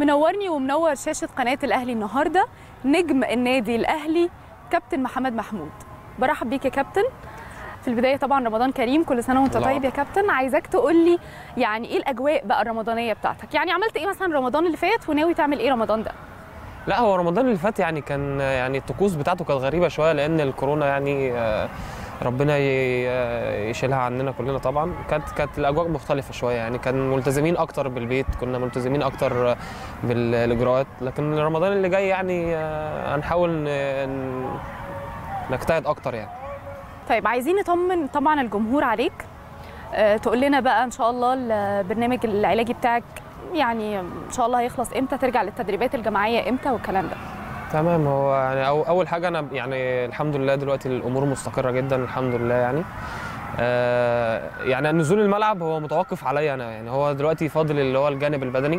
منورني ومنور شاشه قناه الاهلي النهارده نجم النادي الاهلي كابتن محمد محمود برحب بيك يا كابتن في البدايه طبعا رمضان كريم كل سنه وانت الله طيب يا كابتن عايزاك تقول لي يعني ايه الاجواء بقى الرمضانيه بتاعتك يعني عملت ايه مثلا رمضان اللي فات وناوي تعمل ايه رمضان ده لا هو رمضان اللي فات يعني كان يعني الطقوس بتاعته كانت غريبه شويه لان الكورونا يعني آه، ربنا ي- آه، يشيلها عننا كلنا طبعا كانت كانت الاجواء مختلفه شويه يعني كان ملتزمين اكتر بالبيت كنا ملتزمين اكتر آه، بالاجراءات لكن رمضان اللي جاي يعني آه، هنحاول ن- ن- نجتهد اكتر يعني طيب عايزين نطمن طبعا الجمهور عليك أه تقول لنا بقى ان شاء الله البرنامج العلاجي بتاعك يعني ان شاء الله هيخلص امتى ترجع للتدريبات الجماعيه امتى والكلام ده تمام هو يعني أو اول حاجه انا يعني الحمد لله دلوقتي الامور مستقره جدا الحمد لله يعني آه يعني نزول الملعب هو متوقف عليا انا يعني هو دلوقتي فاضل اللي هو الجانب البدني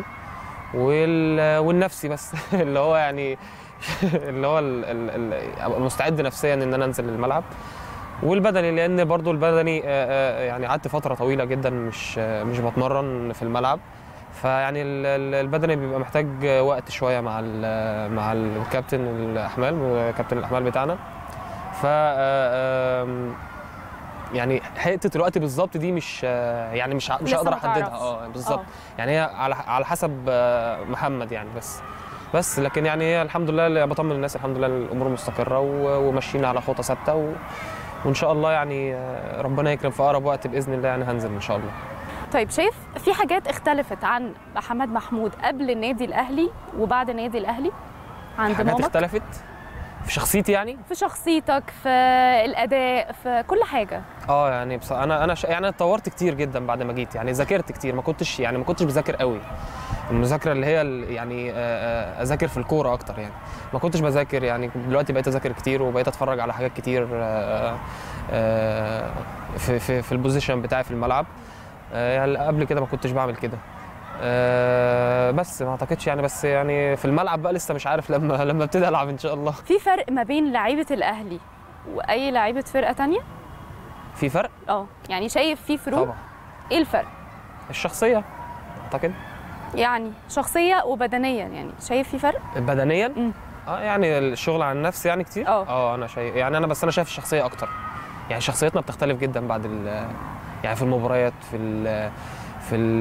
وال والنفسي بس اللي هو يعني اللي هو ال- ال- ال- ابقى مستعد نفسيا ان انا انزل الملعب والبدني لان برضو البدني آه، آه، يعني قعدت فتره طويله جدا مش آه، مش بتمرن في الملعب فيعني ال- ال- البدني بيبقى محتاج وقت شويه مع ال- مع الكابتن الاحمال كابتن الاحمال بتاعنا ف آه، آم، يعني حته الوقت بالظبط دي مش آه، يعني مش ع- مش لسه هقدر ما احددها تعرفش. اه بالظبط آه. يعني هي على على حسب آه، محمد يعني بس بس لكن يعني هي الحمد لله اللي بطمن الناس الحمد لله الامور مستقره و- وماشيين على خطى ثابته و... وان شاء الله يعني آه، ربنا يكرم في اقرب وقت باذن الله يعني هنزل ان شاء الله طيب شايف في حاجات اختلفت عن محمد محمود قبل النادي الاهلي وبعد النادي الاهلي عند حاجات مامك اختلفت في شخصيتي يعني في شخصيتك في الاداء في كل حاجه اه يعني بص... انا انا ش... يعني اتطورت كتير جدا بعد ما جيت يعني ذاكرت كتير ما كنتش يعني ما كنتش بذاكر قوي المذاكره اللي هي ال- يعني آه، آه، اذاكر في الكوره اكتر يعني ما كنتش بذاكر يعني دلوقتي بقيت اذاكر كتير وبقيت اتفرج على حاجات كتير آه، آه، في في في البوزيشن بتاعي في الملعب آه، يعني قبل كده ما كنتش بعمل كده آه، بس ما اعتقدش يعني بس يعني في الملعب بقى لسه مش عارف لما لما ابتدي العب ان شاء الله في فرق ما بين لعيبه الاهلي واي لعيبه فرقه تانية في فرق اه يعني شايف في فروق طبعا ايه الفرق الشخصيه اعتقد يعني شخصيه وبدنيا يعني شايف في فرق بدنيا مم. اه يعني الشغل على النفس يعني كتير اه. اه انا شايف يعني انا بس انا شايف الشخصيه اكتر يعني شخصيتنا بتختلف جدا بعد ال يعني في المباريات في ال في ال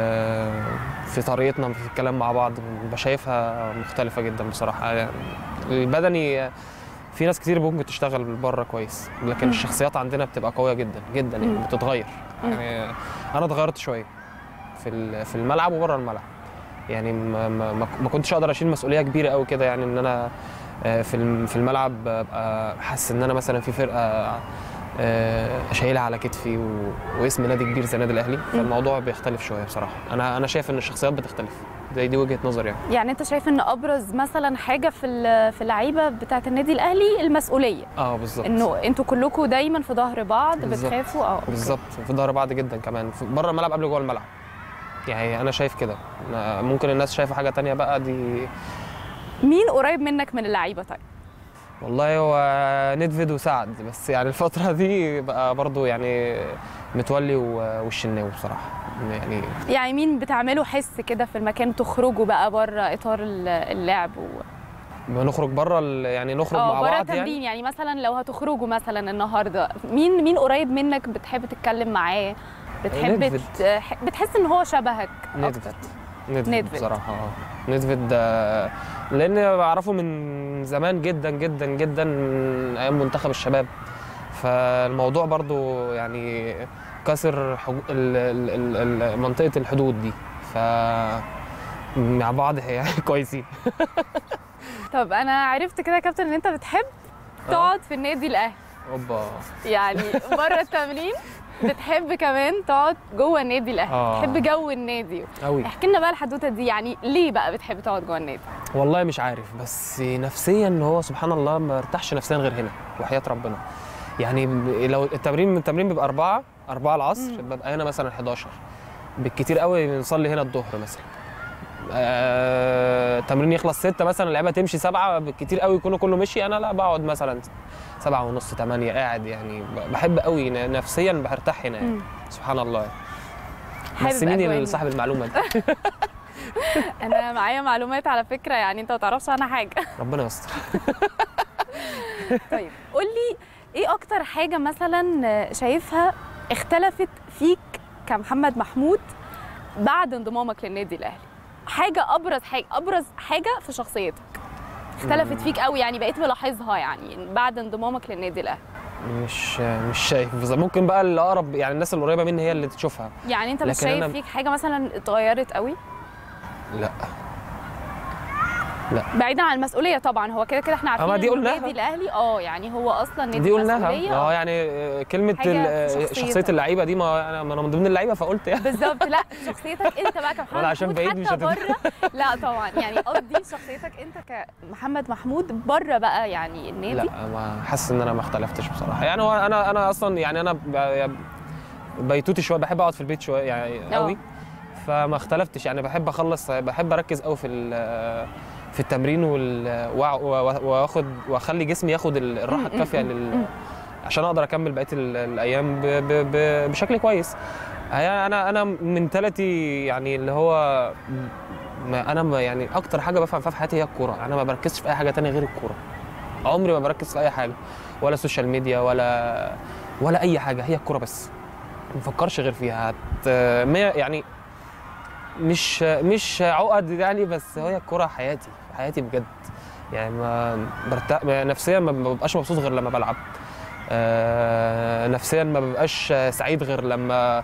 في طريقتنا في الكلام مع بعض بشايفها مختلفه جدا بصراحه يعني البدني في ناس كتير ممكن تشتغل بره كويس لكن مم. الشخصيات عندنا بتبقى قويه جدا جدا يعني مم. بتتغير مم. يعني انا اتغيرت شويه في ال- في الملعب وبره الملعب يعني ما, ما, ما- ما كنتش اقدر اشيل مسؤوليه كبيره قوي كده يعني ان انا آه، في الم- في الملعب ابقى حاسس ان انا مثلا في فرقه آه، شايلها على كتفي و... واسم نادي كبير زي النادي الاهلي فالموضوع بيختلف شويه بصراحه انا انا شايف ان الشخصيات بتختلف دي, دي وجهه نظري يعني يعني انت شايف ان ابرز مثلا حاجه في ال- في اللعيبه بتاعه النادي الاهلي المسؤوليه اه بالظبط انه انتوا كلكم دايما في ظهر بعض بالظبط. بتخافوا اه أوكي. بالظبط في ظهر بعض جدا كمان في- بره الملعب قبل جوه الملعب يعني انا شايف كده أنا- ممكن الناس شايفه حاجه تانية بقى دي مين قريب منك من اللعيبه طيب والله هو ندفد وسعد بس يعني الفترة دي بقى برضو يعني متولي و- والشناوي بصراحة يعني يعني مين بتعملوا حس كده في المكان تخرجوا بقى بره اطار ال- اللعب و... بنخرج بره ال- يعني نخرج اه مع بره بعض تمرين يعني يعني. مثلا لو هتخرجوا مثلا النهارده مين مين قريب منك بتحب تتكلم معاه بتحب ندفد. ت... بتحس ان هو شبهك ندفد اكتر ندفد ندفد. بصراحة اه ندفد آه، لأن بعرفه من زمان جدا جدا جدا من أيام منتخب الشباب فالموضوع برضو يعني كسر حج... ال... ال... ال... ال... منطقة الحدود دي ف مع بعض يعني كويسين طب انا عرفت كده يا كابتن ان انت بتحب تقعد في النادي الاهلي اوبا يعني بره التمرين بتحب كمان تقعد جوه النادي الاهلي آه. تحب جو النادي قوي احكي لنا بقى الحدوته دي يعني ليه بقى بتحب تقعد جوه النادي والله مش عارف بس نفسيا هو سبحان الله ما ارتاحش نفسيا غير هنا وحياة ربنا يعني لو التمرين التمرين بيبقى أربعة أربعة العصر ببقى هنا مثلا 11 بالكتير قوي بنصلي هنا الظهر مثلا آه، التمرين يخلص ستة مثلا اللعيبه تمشي سبعة بالكتير قوي يكونوا كله مشي انا لا بقعد مثلا سبعة ونص ثمانية قاعد يعني ب- بحب قوي ن- نفسيا برتاح هنا يعني مم. سبحان الله حابب بس مين أجواء اللي صاحب المعلومه دي انا معايا معلومات على فكره يعني انت ما تعرفش عنها حاجه ربنا يستر طيب قول لي ايه اكتر حاجه مثلا شايفها اختلفت فيك كمحمد محمود بعد انضمامك للنادي الاهلي حاجه ابرز حاجه ابرز حاجه في شخصيتك اختلفت فيك قوي يعني بقيت ملاحظها يعني بعد انضمامك للنادي الاهلي مش مش شايف بالظبط. ممكن بقى اللي اقرب يعني الناس القريبه مني هي اللي تشوفها يعني انت مش لكن شايف أنا- فيك حاجه مثلا اتغيرت قوي لا بعيدا عن المسؤوليه طبعا هو كده كده احنا عارفين أما دي إن قلناها. النادي الاهلي اه يعني هو اصلا نادي دي قلناها مسؤولية. اه يعني آه، كلمه حاجة ال- في آه، شخصيتك. شخصيه اللعيبه دي ما انا ما انا من ضمن اللعيبه فقلت يعني بالظبط لا شخصيتك انت بقى كمحمد ولا عشان محمود بعيد مش حتى هتبقى. بره لا طبعا يعني قصدي شخصيتك انت كمحمد محمود بره بقى يعني النادي لا ما حاسس ان انا ما اختلفتش بصراحه يعني هو انا انا اصلا يعني انا ب- بيتوتي شويه بحب اقعد في البيت شويه يعني آه. قوي فما اختلفتش يعني بحب اخلص بحب اركز قوي في ال- في التمرين وال- وأع- و- واخد واخلي جسمي ياخد ال- الراحه مم، الكافيه مم، لل مم. عشان اقدر اكمل بقيه ال- الايام ب ب ب بشكل كويس هي انا انا منتاليتي يعني اللي هو ما انا ما يعني اكتر حاجه بفهم فيها في حياتي هي الكوره انا ما بركزش في اي حاجه تانية غير الكوره عمري ما بركز في اي حاجه ولا سوشيال ميديا ولا ولا اي حاجه هي الكوره بس ما بفكرش غير فيها هت مية- يعني مش مش عقد يعني بس هي الكوره حياتي حياتي بجد يعني ما برتاح نفسيا ما ببقاش مبسوط غير لما بلعب آه نفسيا ما ببقاش سعيد غير لما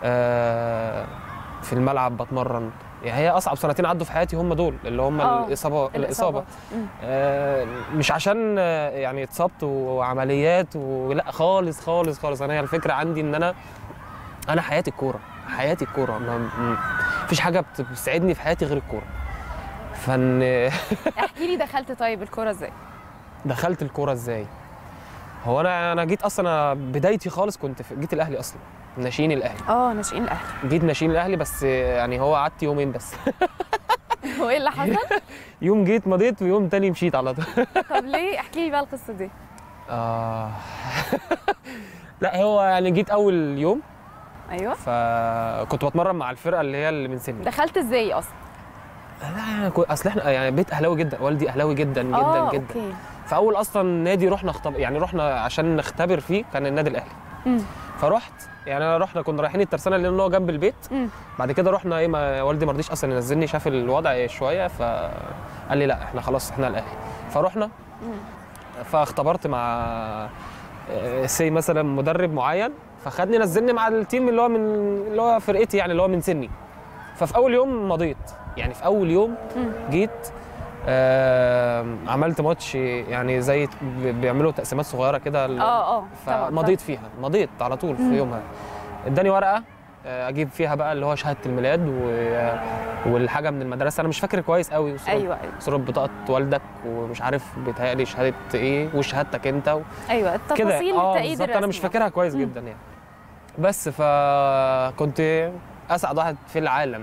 آه في الملعب بتمرن يعني هي اصعب سنتين عدوا في حياتي هم دول اللي هم آه، الاصابه الاصابه الإصابات. مم. آه، مش عشان آه، يعني اتصبت وعمليات ولا خالص خالص خالص انا هي الفكره عندي ان انا انا حياتي الكوره حياتي الكوره ما م- مفيش حاجه بت- بتسعدني في حياتي غير الكوره فان احكي لي دخلت طيب الكوره ازاي دخلت الكوره ازاي هو انا انا جيت اصلا أنا بدايتي خالص كنت في جيت الاهلي اصلا ناشئين الاهلي اه ناشئين الاهلي جيت ناشئين الاهلي بس يعني هو قعدت يومين بس هو ايه اللي حصل يوم جيت مضيت ويوم تاني مشيت على طول طب ليه احكي لي بقى القصه دي آه. لا هو يعني جيت اول يوم ايوه فكنت بتمرن مع الفرقه اللي هي اللي من سني دخلت ازاي اصلا لا يعني كو- اصل احنا يعني بيت اهلاوي جدا والدي اهلاوي جدا جدا اه جدا اوكي فاول اصلا نادي رحنا اختبر يعني رحنا عشان نختبر فيه كان النادي الاهلي مم. فرحت يعني انا رحنا كنا رايحين الترسانه لان هو جنب البيت مم. بعد كده رحنا ايه ما والدي ما رضيش اصلا ينزلني شاف الوضع إيه شويه فقال لي لا احنا خلاص احنا الاهلي فرحنا مم. فاختبرت مع سي مثلا مدرب معين فخدني نزلني مع التيم اللي هو من اللي هو فرقتي يعني اللي هو من سني ففي اول يوم مضيت يعني في اول يوم مم. جيت آم، عملت ماتش يعني زي ب- بيعملوا تقسيمات صغيره كده ال- اه اه طبعاً، فمضيت فيها مضيت على طول في مم. يومها اداني ورقه آه، اجيب فيها بقى اللي هو شهاده الميلاد و- والحاجه من المدرسه انا مش فاكر كويس قوي طبعاً. صورة- ايوه ايوه صورة بطاقه والدك ومش عارف بيتهيألي شهاده ايه وشهادتك انت و... ايوه كده التفاصيل اه التأييد بالظبط انا مش الرسمي. فاكرها كويس مم. جدا يعني بس فكنت اسعد واحد في العالم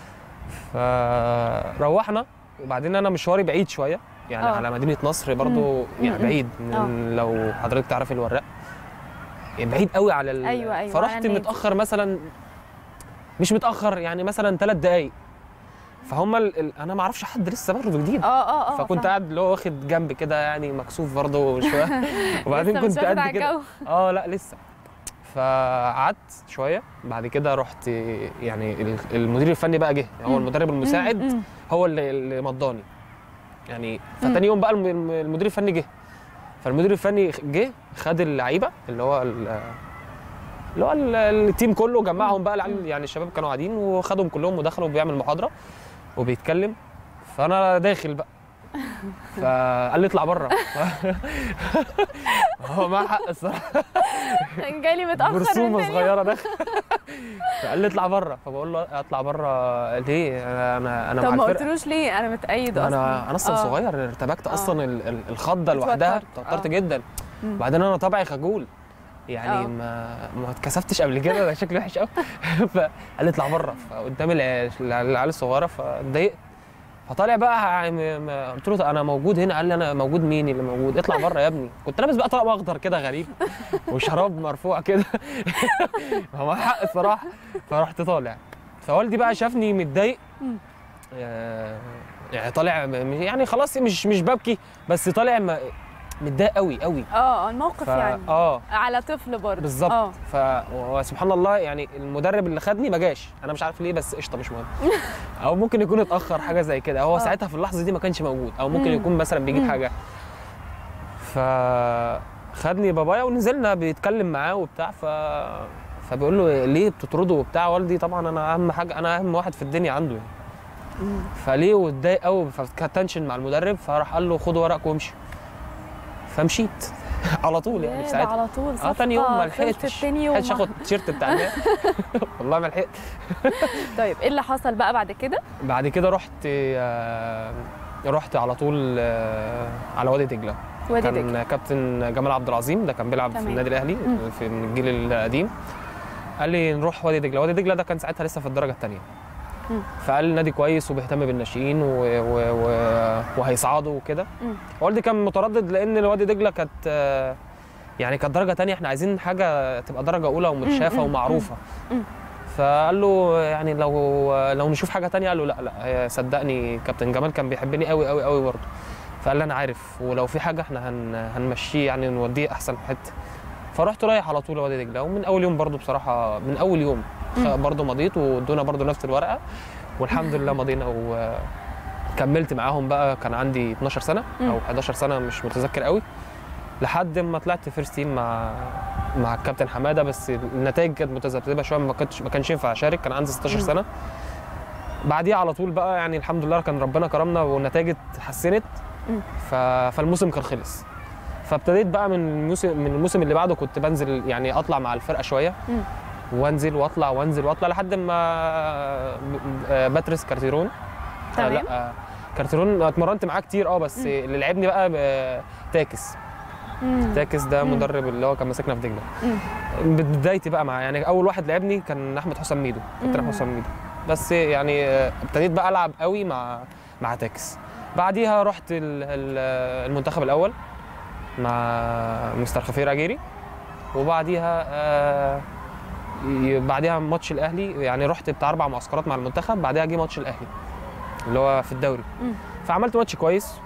فروحنا وبعدين انا مشواري بعيد شويه يعني آه. على مدينه نصر برضو مم. يعني مم. بعيد من لو حضرتك تعرفي الوراق يعني بعيد قوي على ال... أيوة، أيوة، فرحت على النادي. متاخر مثلا مش متاخر يعني مثلا ثلاث دقايق فهم ال... ال... انا ما اعرفش حد لسه برضه جديد اه اه اه فكنت فاهمة. قاعد اللي هو واخد جنب كده يعني مكسوف برضه شويه وبعدين لسه مش كنت واخد قد على كده الجو. اه لا لسه فقعدت شويه بعد كده رحت يعني ال- المدير الفني بقى جه هو مم. المدرب المساعد مم، مم. هو اللي اللي مضاني يعني فتاني يوم بقى الم- المدير الفني جه فالمدير الفني جه خد اللعيبه اللي هو ال- اللي هو ال- التيم كله جمعهم بقى العيال يعني الشباب كانوا قاعدين وخدهم كلهم ودخلوا بيعمل محاضره وبيتكلم فانا داخل بقى فقال لي اطلع بره هو معاه حق الصراحه جاي لي متاخر من برسومه تاني صغيره داخل فقال لي اطلع بره فبقول له اطلع بره ليه انا انا طب مع ما الفرقه قلتلوش ليه انا متأيد اصلا انا انا اصلا آه. صغير ارتبكت آه. اصلا ال- ال- الخضه لوحدها اتوترت. توترت آه. جدا مم. وبعدين انا طبعي خجول يعني آه. ما ما اتكسفتش قبل كده ده شكلي وحش قوي فقال لي اطلع بره فقدام العيال العيال الصغيره فاتضايقت فطالع بقى م- م- قلت له انا موجود هنا قال لي انا موجود مين اللي موجود اطلع بره يا ابني كنت لابس بقى طقم اخضر كده غريب وشراب مرفوع كده هو معاه حق الصراحه فرحت طالع فوالدي بقى شافني متضايق مم. آه، يعني طالع م- يعني خلاص مش مش ببكي بس طالع م- متضايق قوي قوي اه الموقف ف... يعني اه على طفل برضه بالظبط اه ف وسبحان الله يعني المدرب اللي خدني ما جاش انا مش عارف ليه بس قشطه مش مهم او ممكن يكون اتاخر حاجه زي كده هو آه. ساعتها في اللحظه دي ما كانش موجود او ممكن مم. يكون مثلا بيجيب مم. حاجه ف خدني بابايا ونزلنا بيتكلم معاه وبتاع ف فبيقول له ليه بتطرده وبتاع والدي طبعا انا اهم حاجه انا اهم واحد في الدنيا عنده يعني. مم. فليه واتضايق قوي فكان تنشن مع المدرب فراح قال له خد ورقك وامشي فمشيت على طول يعني يا في ده ساعتها على طول اه تاني يوم ما صفقة لحقتش خلصت تاني يوم ما لحقتش اخد التيشيرت بتاع النادي والله ما لحقت طيب ايه اللي حصل بقى بعد كده؟ بعد كده رحت آه، رحت على طول آه، على وادي دجله وادي دجله كان كابتن جمال عبد العظيم ده كان بيلعب في تمام. النادي الاهلي مم. في من الجيل القديم قال لي نروح وادي دجله وادي دجله ده كان ساعتها لسه في الدرجه الثانيه مم. فقال لي نادي كويس وبيهتم بالناشئين و... و... و... وهيصعدوا وكده مم. والدي كان متردد لان وادي دجله كانت آه، يعني كانت درجه تانية احنا عايزين حاجه تبقى درجه اولى ومتشافه مم. ومعروفه مم. فقال له يعني لو لو نشوف حاجه تانية قال له لا لا هي صدقني كابتن جمال كان بيحبني قوي قوي قوي برضه فقال لي انا عارف ولو في حاجه احنا هن هنمشيه يعني نوديه احسن حته فرحت رايح على طول وادي دجله ومن اول يوم برضه بصراحه من اول يوم مم. برضه مضيت وادونا برضه نفس الورقه والحمد لله مضينا وكملت معاهم بقى كان عندي 12 سنه مم. او 11 سنه مش متذكر قوي لحد ما طلعت فيرست تيم مع مع الكابتن حماده بس النتائج كانت متذبذبه شويه ما كنتش ما كانش ينفع اشارك كان عندي 16 مم. سنه بعديها على طول بقى يعني الحمد لله كان ربنا كرمنا والنتائج اتحسنت مم. ف... فالموسم كان خلص فابتديت بقى من الموسم من الموسم اللي بعده كنت بنزل يعني اطلع مع الفرقه شويه مم. وانزل واطلع وانزل واطلع لحد ما آه، باتريس كارتيرون آه، تمام. لا آه، كارتيرون اتمرنت معاه كتير اه بس مم. اللي لعبني بقى ب- تاكس مم. تاكس ده مم. مدرب اللي هو كان ماسكنا في دجله مم. بدايتي بقى مع يعني اول واحد لعبني كان احمد حسام ميدو كابتن مم. احمد حسام ميدو بس يعني آه، ابتديت بقى العب قوي مع مع تاكس بعديها رحت ال- ال- المنتخب الاول مع مستر خفير عجيري وبعديها آه، ي- بعديها ماتش الاهلي يعني رحت بتاع اربع معسكرات مع المنتخب بعديها جه ماتش الاهلي اللي هو في الدوري مم. فعملت ماتش كويس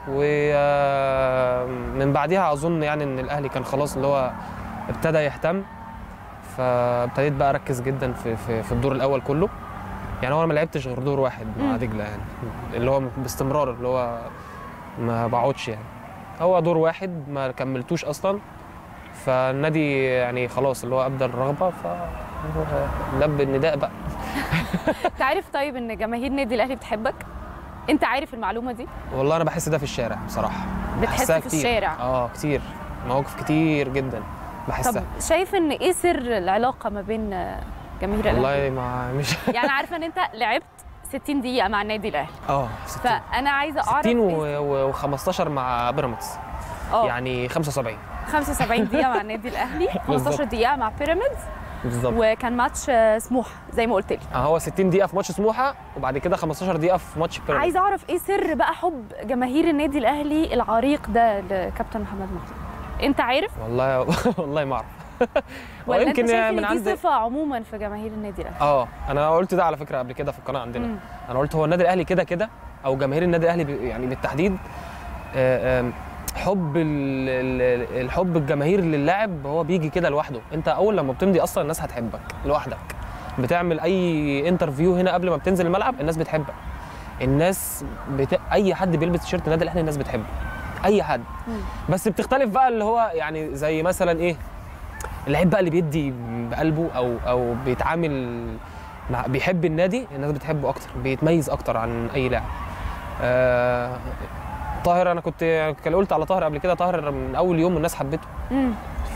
ومن بعديها اظن يعني ان الاهلي كان خلاص اللي هو ابتدى يهتم فابتديت بقى اركز جدا في في, في الدور الاول كله يعني هو أنا ما لعبتش غير دور واحد مع مم. دجله يعني اللي هو باستمرار اللي هو ما بقعدش يعني هو دور واحد ما كملتوش اصلا فالنادي يعني خلاص اللي هو ابدى الرغبه ف لب النداء بقى انت عارف طيب ان جماهير نادي الاهلي بتحبك؟ انت عارف المعلومه دي؟ والله انا بحس ده في الشارع بصراحه بتحس بحسها في كتير. الشارع. اه كتير مواقف كتير جدا بحسها طب شايف ان ايه سر العلاقه ما بين آه، جماهير الاهلي؟ والله ما مش يعني عارفه ان انت لعبت 60 دقيقه مع النادي الاهلي اه 60 فانا عايزه اعرف 60 إيه- و15 مع بيراميدز اه يعني 75 75 دقيقه مع النادي الاهلي 15 بالظبط. دقيقه مع بيراميدز بالظبط وكان ماتش آه، سموحه زي ما قلت لي آه هو 60 دقيقه في ماتش سموحه وبعد كده 15 دقيقه في ماتش بيراميدز عايزه اعرف ايه سر بقى حب جماهير النادي الاهلي العريق ده لكابتن محمد محمود انت عارف والله والله ما اعرف ولا انت ويمكن شايف من ان دي عند صفه عموما في جماهير النادي الاهلي اه انا قلت ده على فكره قبل كده في القناه عندنا مم. انا قلت هو النادي الاهلي كده كده او جماهير النادي الاهلي ب- يعني بالتحديد آه، آم، حب ال- ال- الحب الجماهير للاعب هو بيجي كده لوحده انت اول لما بتمضي اصلا الناس هتحبك لوحدك بتعمل اي انترفيو هنا قبل ما بتنزل الملعب الناس بتحبك الناس بت... اي حد بيلبس تيشيرت النادي الاهلي الناس بتحبه اي حد مم. بس بتختلف بقى اللي هو يعني زي مثلا ايه اللعيب بقى اللي بيدي بقلبه او او بيتعامل مع بيحب النادي الناس بتحبه اكتر بيتميز اكتر عن اي لاعب آه طاهر انا كنت كان قلت على طاهر قبل كده طاهر من اول يوم الناس حبته مم. ف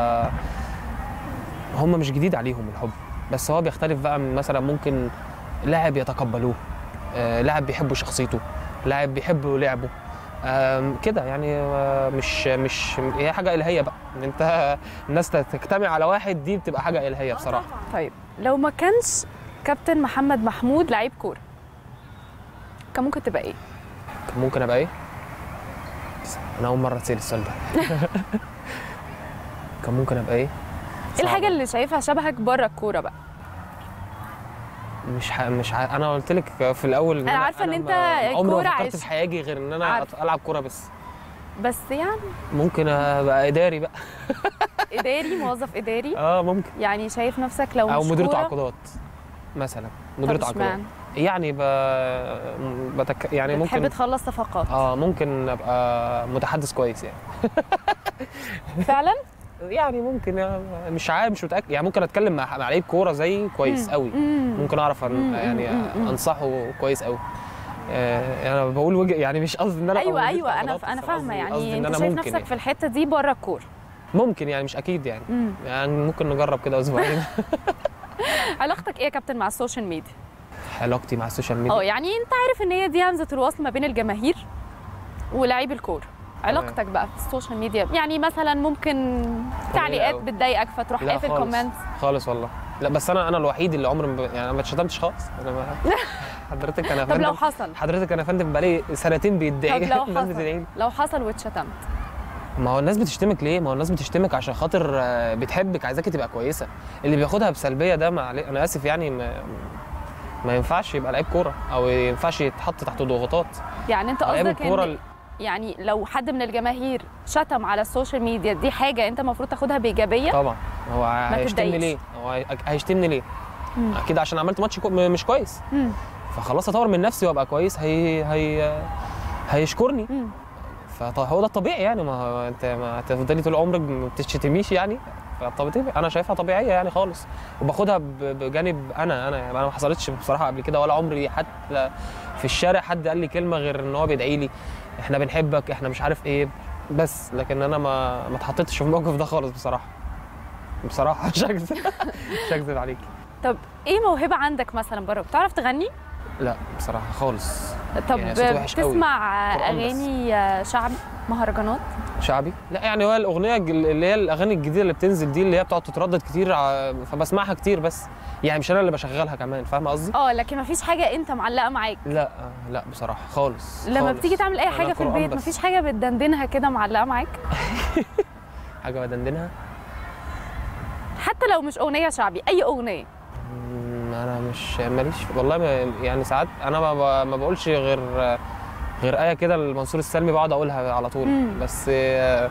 هم مش جديد عليهم الحب بس هو بيختلف بقى من مثلا ممكن لاعب يتقبلوه آه لاعب بيحبوا شخصيته لاعب بيحبوا لعبه آم، كده يعني آه، مش مش هي حاجه الهيه بقى ان انت الناس تجتمع على واحد دي بتبقى حاجه الهيه بصراحه طيب لو ما كانش كابتن محمد محمود لعيب كوره كان ممكن تبقى ايه؟ كان ممكن ابقى ايه انا اول مره اتسال السؤال ده كان ممكن ابقى ايه ايه الحاجه اللي شايفها شبهك بره الكوره بقى؟ مش ح... مش ح... انا قلت لك في الاول إن أنا عارفة إن ما- أنت عمري كورة ما فكرت عشق. في حياتي غير ان انا عارفة. العب كوره بس بس يعني ممكن ابقى اداري بقى اداري موظف اداري اه ممكن يعني شايف نفسك لو او مش مدير كورة تعاقدات مثلا مدير طب تعاقدات اشمعنى؟ يعني ب... بتك... يعني بتحب ممكن تخلص صفقات اه ممكن ابقى متحدث كويس يعني فعلا يعني ممكن يعني مش عارف مش متاكد يعني ممكن اتكلم مع مع لعيب كوره زي كويس قوي مم. ممكن اعرف أن... مم، يعني مم، مم. انصحه كويس قوي آه انا بقول وجه يعني مش قصدي ان انا أبقى ايوه مدير ايوه انا تعاقدات، انا بس فاهمه قصدي- يعني قصدي إن انت أنا شايف ممكن نفسك يعني. في الحته دي بره الكوره ممكن يعني مش اكيد يعني مم. يعني ممكن نجرب كده اسبوعين علاقتك ايه يا كابتن مع السوشيال ميديا علاقتي مع السوشيال اه ميديا يعني انت عارف ان هي دي همزه الوصل ما بين الجماهير ولاعيب الكوره علاقتك بقى في السوشيال ميديا يعني مثلا ممكن تعليقات أوي. بتضايقك فتروح لا قافل خالص. كومنت خالص والله لا بس انا انا الوحيد اللي عمري ما ب... يعني أنا ما اتشتمتش خالص انا ما... حضرتك انا طب لو فندم حصل حضرتك انا فندم بقالي سنتين بيتضايق طب لو الناس حصل بتدعي لي. لو حصل واتشتمت ما هو الناس بتشتمك ليه؟ ما هو الناس بتشتمك عشان خاطر آه، بتحبك عايزاكي تبقى كويسه اللي بياخدها بسلبيه ده مع... انا اسف يعني ما... ما ينفعش يبقى لعيب كوره او ما ينفعش يتحط تحت ضغوطات يعني انت لعيب قصدك الكوره ان يعني لو حد من الجماهير شتم على السوشيال ميديا دي حاجه انت المفروض تاخدها بايجابيه طبعا هو هيشتمني تتضايقش. ليه؟ هو هي- هيشتمني ليه؟ مم. اكيد عشان عملت ماتش كو... م- مش كويس مم. فخلاص اطور من نفسي وابقى كويس هي هي هيشكرني مم. فهو ده الطبيعي يعني ما هو انت ما هتفضلي طول عمرك ما بتشتميش يعني فطبيعي انا شايفها طبيعيه يعني خالص وباخدها ب- بجانب انا انا يعني انا ما حصلتش بصراحه قبل كده ولا عمري حتى في الشارع حد قال لي كلمه غير ان هو بيدعي لي احنا بنحبك احنا مش عارف ايه بس لكن انا ما ما اتحطيتش في الموقف ده خالص بصراحه بصراحه مش هكذب مش هكذب عليكي طب ايه موهبه عندك مثلا بره بتعرف تغني لا بصراحه خالص طب يعني صوتي وحش قوي. بتسمع قرآن بس. اغاني شعبي مهرجانات شعبي لا يعني هو الاغنيه الج- اللي هي الاغاني الجديده اللي بتنزل دي اللي هي بتقعد تتردد كتير ع- فبسمعها كتير بس يعني مش انا اللي بشغلها كمان فاهمه قصدي اه لكن مفيش حاجه انت معلقه معاك لا لا بصراحه خالص لما خالص. بتيجي تعمل اي أنا حاجه في قرآن البيت بس. مفيش حاجه بتدندنها كده معلقه معاك حاجه بدندنها حتى لو مش اغنيه شعبي اي اغنيه مم، انا مش ماليش والله ما يعني ساعات انا ما, ب- ما بقولش غير غير ايه كده لمنصور السلمي بقعد اقولها على طول مم. بس آه،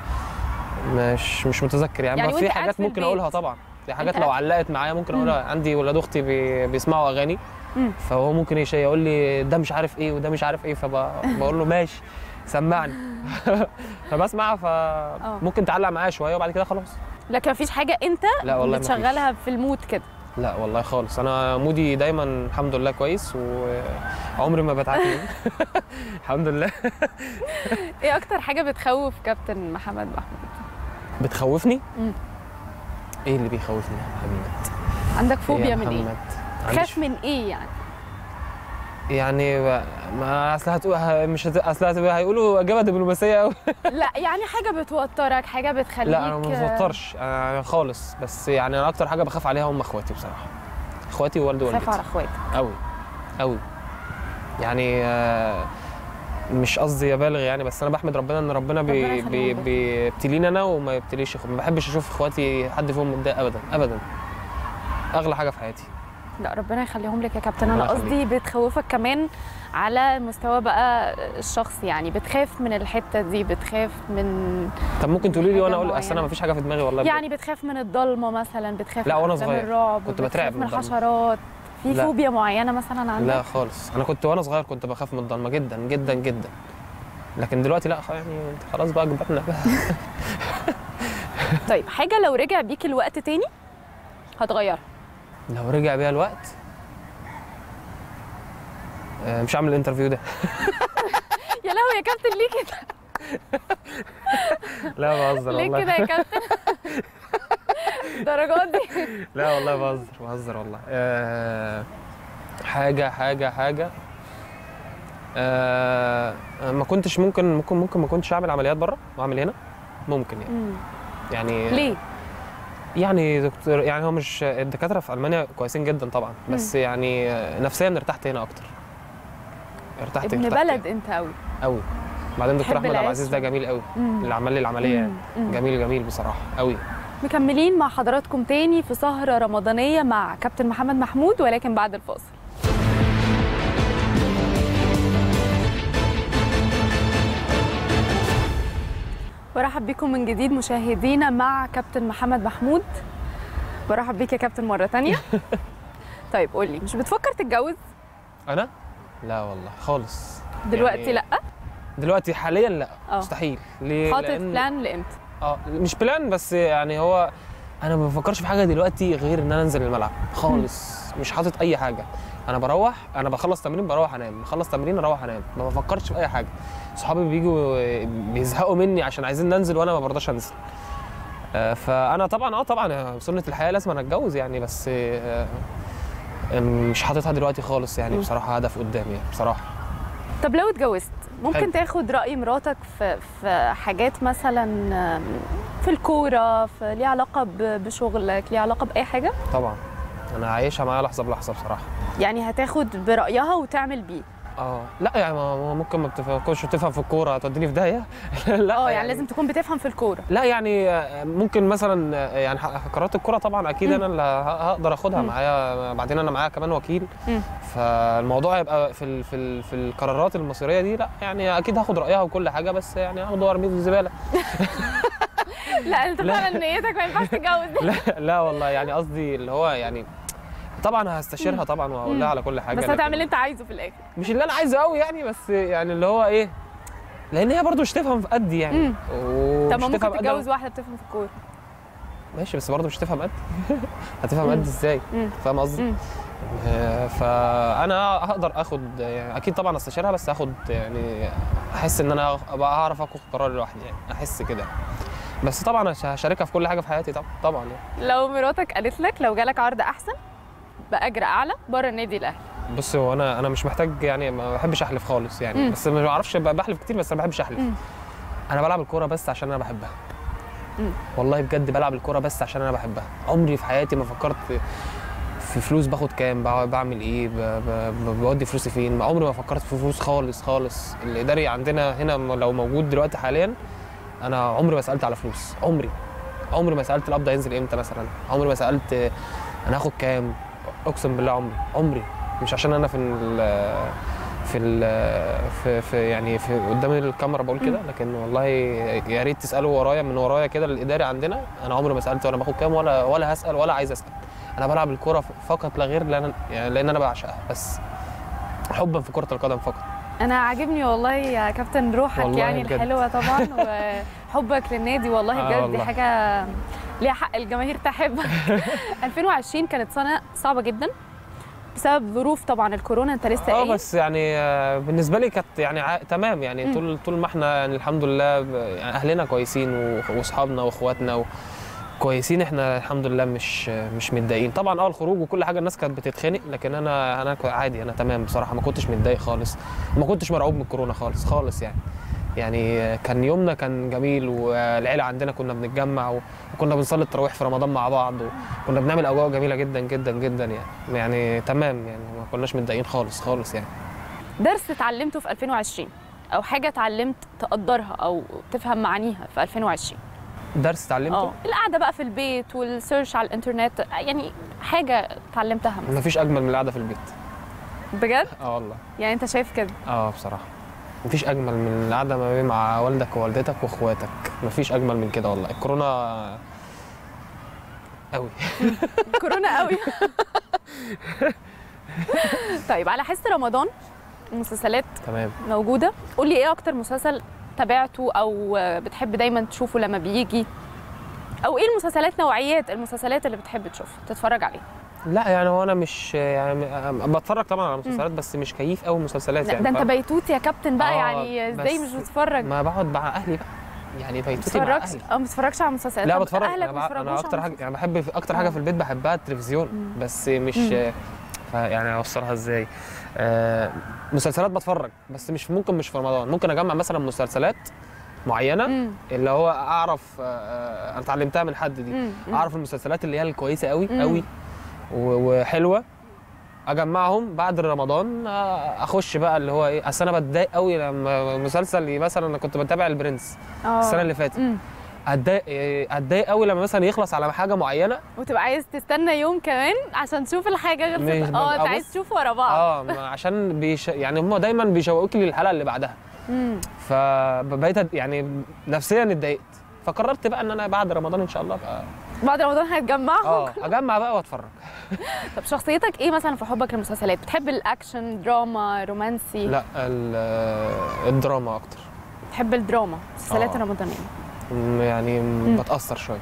مش مش متذكر يعني, يعني بقى في وأنت قاعد حاجات في ممكن البيت. اقولها طبعا في حاجات قاعد لو في- علقت معايا ممكن مم. اقولها عندي ولاد اختي بي بيسمعوا اغاني مم. فهو ممكن يش- يقول لي ده مش عارف ايه وده مش عارف ايه فبقول له ماشي سمعني فبسمع فممكن تعلق معايا شويه وبعد كده خلاص لكن مفيش حاجه انت لا والله مفيش. بتشغلها في المود كده لا والله خالص انا مودي دايما الحمد لله كويس وعمري ما بتعكن الحمد لله ايه اكتر حاجه بتخوف كابتن محمد محمود بتخوفني مم. ايه اللي بيخوفني يا محمد عندك إيه فوبيا يا من ايه محمد عنديش- خاف من ايه يعني يعني ب- ما اصل هتقول ه- مش هت... اصل هتبقى هيقولوا اجابه دبلوماسيه قوي لا يعني حاجه بتوترك حاجه بتخليك لا انا ما بتوترش أنا خالص بس يعني انا اكتر حاجه بخاف عليها هم اخواتي بصراحه اخواتي ووالدي خاف على ووالدتي اخواتك قوي قوي يعني آه، مش قصدي ابالغ يعني بس انا بحمد ربنا ان ربنا ربنا بي يخليهم بي لك. بيبتليني انا وما يبتليش اخواتي ما بحبش اشوف اخواتي حد فيهم متضايق ابدا ابدا اغلى حاجه في حياتي لا ربنا يخليهم لك يا كابتن ربنا انا قصدي بتخوفك كمان على مستوى بقى الشخص يعني بتخاف من الحته دي بتخاف من طب ممكن تقولي لي وانا حاجة اقول اصل انا معينة. ما فيش حاجه في دماغي والله بجد. يعني بتخاف من الضلمه مثلا بتخاف لا، من وأنا أفلام صغير. الرعب كنت بتخاف بترعب من من الضلمة. الحشرات في لا. فوبيا معينه مثلا عندك لا خالص انا كنت وانا صغير كنت بخاف من الضلمه جدا جدا جدا لكن دلوقتي لا خ- يعني انت خلاص بقى كبرنا بقى طيب حاجه لو رجع بيك الوقت تاني هتغيرها لو رجع بيها الوقت آه، مش هعمل الانترفيو ده يا لهوي يا كابتن ليه كده لا بهزر ليه والله كده يا كابتن الدرجات دي لا والله بهزر بهزر والله آه، حاجه حاجه حاجه آه، ما كنتش ممكن ممكن ممكن ما كنتش اعمل عمليات بره واعمل هنا ممكن يعني مم. يعني ليه يعني دكتور يعني هو مش الدكاتره في المانيا كويسين جدا طبعا بس يعني نفسيا ارتحت هنا اكتر ارتحت ابن ارتحت بلد انت قوي قوي بعدين دكتور تحب احمد عبد العزيز ده العشرة. جميل قوي مم. اللي عمل لي العمليه يعني مم. مم. جميل جميل بصراحه قوي مكملين مع حضراتكم تاني في سهرة رمضانية مع كابتن محمد محمود ولكن بعد الفاصل برحب بكم من جديد مشاهدينا مع كابتن محمد محمود برحب بيك يا كابتن مره تانية طيب قولي مش بتفكر تتجوز انا لا والله خالص دلوقتي يعني لا دلوقتي حاليا لا اه. مستحيل ليه حاطط لأن- بلان لامتى اه مش بلان بس يعني هو انا ما بفكرش في حاجه دلوقتي غير ان انا انزل الملعب خالص مش حاطط اي حاجه انا بروح انا بخلص تمرين بروح انام بخلص تمرين اروح انام ما بفكرش في اي حاجه صحابي بيجوا بيزهقوا مني عشان عايزين ننزل وانا ما برضاش انزل آه، فانا طبعا اه طبعا سنه الحياه لازم انا اتجوز يعني بس آه، مش حاططها دلوقتي خالص يعني مم. بصراحه هدف قدامي يعني بصراحه طب لو اتجوزت ممكن حلو. تاخد راي مراتك في في حاجات مثلا آم، في الكوره في ليها علاقه ب- بشغلك ليها علاقه باي حاجه طبعا انا عايشها معايا لحظه بلحظه بصراحه يعني هتاخد برايها وتعمل بيه اه لا يعني ما- ما ممكن ما بتفهمش تفهم في الكوره توديني في داهيه لا اه يعني لازم تكون بتفهم في الكوره لا يعني آه، ممكن مثلا آه، يعني ح- قرارات الكوره طبعا اكيد مم. انا اللي ه- هقدر اخدها مم. معايا بعدين انا معايا كمان وكيل مم. فالموضوع هيبقى في ال في ال في القرارات المصيريه دي لا يعني اكيد هاخد رايها وكل حاجه بس يعني هاخده وارميه في الزباله لا انت لا. فعلا نيتك ما ينفعش تتجوز لا لا والله يعني قصدي اللي هو يعني طبعا هستشيرها طبعا واقول لها على كل حاجه بس لكن- هتعمل اللي انت عايزه في الاخر مش اللي انا عايزه قوي يعني بس يعني اللي هو ايه لان هي برضه مش تفهم في قدي يعني مم. ومش طب ما تفهم ممكن قد- تتجوز واحده بتفهم في الكوره ماشي بس برضه مش تفهم قد هتفهم مم. قد ازاي مم. فاهم قصدي مم. آه، فانا هقدر اخد يعني اكيد طبعا استشيرها بس اخد يعني احس ان انا ابقى اعرف اخد قرار لوحدي يعني احس كده بس طبعا هش- هشاركها في كل حاجه في حياتي طبعا طبعا يعني لو مراتك قالت لك لو جالك عرض احسن باجر اعلى بره النادي الاهلي بص هو انا انا مش محتاج يعني ما بحبش احلف خالص يعني مم. بس ما بعرفش ب- بحلف كتير بس انا ما بحبش احلف مم. انا بلعب الكوره بس عشان انا بحبها مم. والله بجد بلعب الكوره بس عشان انا بحبها عمري في حياتي ما فكرت في فلوس باخد كام بع- بعمل ايه ب- ب- ب- بودي فلوسي فين عمري ما فكرت في فلوس خالص خالص الاداري عندنا هنا م- لو موجود دلوقتي حاليا انا عمري ما سالت على فلوس عمري عمري ما سالت القبض هينزل امتى مثلا عمري ما سالت انا هاخد كام اقسم بالله عمري عمري مش عشان انا في ال في ال في, في يعني في قدام الكاميرا بقول كده لكن والله يا ريت تسالوا ورايا من ورايا كده الاداري عندنا انا عمري ما سالت وانا باخد كام ولا ولا هسال ولا عايز اسال انا بلعب الكوره فقط لا غير لان يعني لان انا بعشقها بس حبا في كره القدم فقط انا عاجبني والله يا كابتن روحك والله يعني بجد. الحلوه طبعا وحبك للنادي والله آه بجد دي والله. حاجه ليها حق الجماهير تحبك 2020 كانت سنه صعبه جدا بسبب ظروف طبعا الكورونا انت لسه اه قايل بس يعني آه، بالنسبه لي كانت يعني ع... تمام يعني مم. طول طول ما احنا يعني الحمد لله ب- يعني اهلنا كويسين و- واصحابنا واخواتنا و... كويسين احنا الحمد لله مش مش متضايقين طبعا اه الخروج وكل حاجه الناس كانت بتتخانق لكن انا انا كو- عادي انا تمام بصراحه ما كنتش متضايق خالص وما كنتش مرعوب من الكورونا خالص خالص يعني يعني كان يومنا كان جميل والعيله عندنا كنا بنتجمع وكنا بنصلي التراويح في رمضان مع بعض وكنا بنعمل اجواء جميله جدا جدا جدا يعني يعني تمام يعني ما كناش متضايقين خالص خالص يعني درس اتعلمته في 2020 او حاجه اتعلمت تقدرها او تفهم معانيها في 2020 درس اتعلمته اه القعده بقى في البيت والسيرش على الانترنت يعني حاجه اتعلمتها مثلا مفيش اجمل من القعده في البيت بجد اه والله يعني انت شايف كده اه بصراحه مفيش اجمل من القعده ما بين مع والدك ووالدتك واخواتك مفيش اجمل من كده والله الكورونا قوي كورونا قوي طيب على حس رمضان المسلسلات تمام موجوده قول لي ايه اكتر مسلسل تابعته او بتحب دايما تشوفه لما بيجي او ايه المسلسلات نوعيات المسلسلات اللي بتحب تشوفها تتفرج عليها لا يعني هو انا مش يعني بتفرج طبعا على مسلسلات بس مش كيف قوي مسلسلات لا يعني ده انت فاهم؟ بيتوت يا كابتن بقى آه، يعني ازاي بس مش بتتفرج ما بقعد مع اهلي بقى يعني بيتوتي مع بتتفرجش اهلي او ما بتتفرجش على مسلسلات لا طب بتفرج اهلك انا, ما بع- أنا بيتفرجوش اكتر على حاجه يعني بحب اكتر حاجه آه. في البيت بحبها التلفزيون مم. بس مش مم. ف- يعني اوصلها ازاي آه مسلسلات بتفرج بس مش ممكن مش في رمضان ممكن اجمع مثلا مسلسلات معينه مم. اللي هو اعرف آه، آه، انا اتعلمتها من حد دي مم. مم. اعرف المسلسلات اللي هي الكويسه قوي مم. قوي و- وحلوه اجمعهم بعد رمضان آه، اخش بقى اللي هو ايه اصل انا بتضايق قوي لما مسلسل مثلا انا كنت بتابع البرنس آه. السنه اللي فاتت مم. اتضايق اتضايق قوي لما مثلا يخلص على حاجه معينه وتبقى عايز تستنى يوم كمان عشان تشوف الحاجه مش خلصت اه ببقى انت عايز بص- تشوف ورا بعض اه ما عشان بيش يعني هم دايما بيشوقوك للحلقه اللي بعدها مم. فبقيت أت- يعني نفسيا اتضايقت فقررت بقى ان انا بعد رمضان ان شاء الله ابقى بعد رمضان هتجمعهم اه اجمع بقى واتفرج طب شخصيتك ايه مثلا في حبك للمسلسلات بتحب الاكشن دراما رومانسي لا ال- الدراما اكتر بتحب الدراما المسلسلات آه. الرمضانيه م- يعني م- بتاثر شويه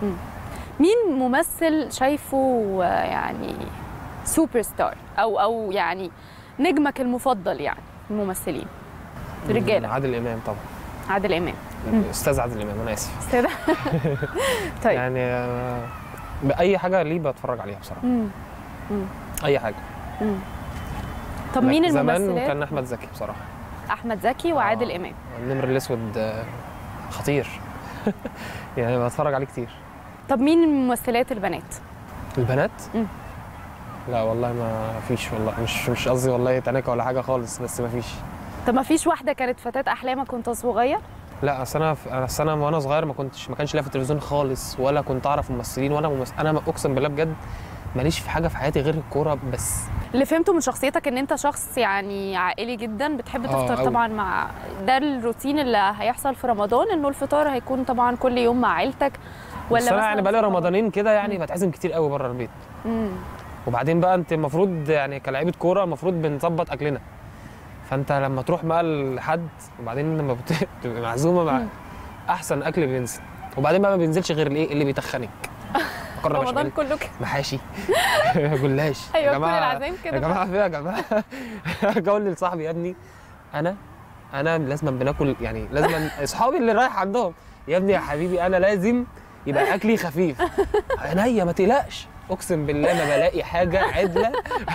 مين ممثل شايفه آه، يعني سوبر ستار او او يعني نجمك المفضل يعني الممثلين رجاله عادل امام طبعا عادل امام استاذ عادل امام انا اسف استاذ طيب يعني آه، باي حاجه ليه بتفرج عليها بصراحه مم. اي حاجه مم. طب مين لكن زمان الممثلات كان احمد زكي بصراحه احمد زكي وعادل آه. امام النمر الاسود آه، خطير يعني بتفرج عليه كتير طب مين الممثلات البنات البنات مم. لا والله ما فيش والله مش مش قصدي والله تناكة ولا حاجه خالص بس ما فيش طب ما فيش واحده كانت فتاه احلامك وانت صغير لا اصل انا انا أصل انا وانا صغير ما كنتش ما كانش ليا في التلفزيون خالص ولا كنت اعرف ممثلين ولا ممثل انا اقسم بالله بجد ماليش في حاجه في حياتي غير الكوره بس اللي فهمته من شخصيتك ان انت شخص يعني عائلي جدا بتحب آه، تفطر أوي. طبعا مع ده الروتين اللي هيحصل في رمضان انه الفطار هيكون طبعا كل يوم مع عيلتك ولا بس انا مثلاً يعني بقالي في رمضان؟ رمضانين كده يعني بتعزم كتير قوي بره البيت مم. وبعدين بقى انت المفروض يعني كلاعيبه كوره المفروض بنظبط اكلنا فانت لما تروح بقى لحد وبعدين لما بت- بتبقى معزومه مع مم. احسن اكل بينزل وبعدين بقى ما بينزلش غير الايه اللي بيتخنك مكرونه رمضان بشاميل كله كده محاشي جلاش ايوه يا كل جماعه العزايم يا كده جماعه في يا جماعه اقول لصاحبي يا ابني انا انا لازم بناكل يعني لازم اصحابي اللي رايح عندهم يا ابني يا حبيبي انا لازم يبقى اكلي خفيف عينيا ما تقلقش اقسم بالله ما بلاقي حاجه عدله